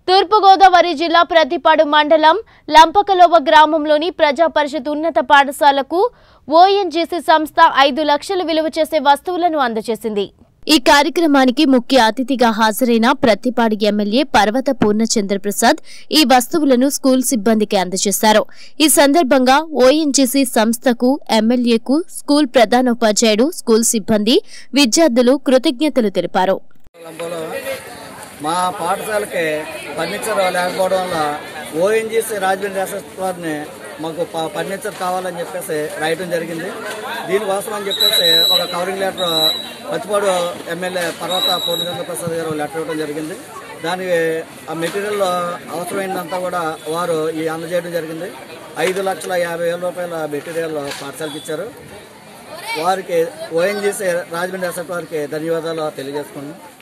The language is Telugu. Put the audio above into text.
తూర్పుగోదావరి జిల్లా ప్రతిపాడు మండలం లంపకలోవ గ్రామంలోని ప్రజా పరిషత్ ఉన్నత పాఠశాలకు ఓఎన్జీసీ సంస్థ ఐదు లక్షలు విలువ చేసే వస్తువులను అందజేసింది ఈ కార్యక్రమానికి ముఖ్య అతిథిగా హాజరైన ప్రతిపాడు ఎమ్మెల్యే పర్వత పూర్ణచంద్రప్రసాద్ ఈ వస్తువులను స్కూల్ సిబ్బందికి అందజేశారు ఈ సందర్భంగా ఓఎన్జీసీ సంస్థకు ఎమ్మెల్యేకు స్కూల్ ప్రధానోపాధ్యాయుడు స్కూల్ సిబ్బంది విద్యార్థులు కృతజ్ఞతలు తెలిపారు లంబోలో మా పాఠశాలకి ఫర్నిచర్ లేకపోవడం వల్ల ఓఎన్జీసీ రాజమండ్రి ఎస్ఎస్ వారిని మాకు ప- ఫర్నిచర్ కావాలని చెప్పేసి రాయటం జరిగింది దీనికోసం అని చెప్పేసి ఒక కవరింగ్ లెటర్ పచ్చిపాడు ఎమ్మెల్యే పర్వత పూర్ణచంద్ర ప్రసాద్ గారు లెటర్ ఇవ్వడం జరిగింది దానికి ఆ మెటీరియల్ అవసరమైనంతా కూడా వారు ఈ అందజేయడం జరిగింది ఐదు లక్షల యాభై వేల రూపాయల మెటీరియల్ పాఠశాలకి ఇచ్చారు వారికి ఓఎన్జీసీ రాజమండ్రి ఎస్ఎఫ్ వారికి ధన్యవాదాలు తెలియజేసుకున్నాను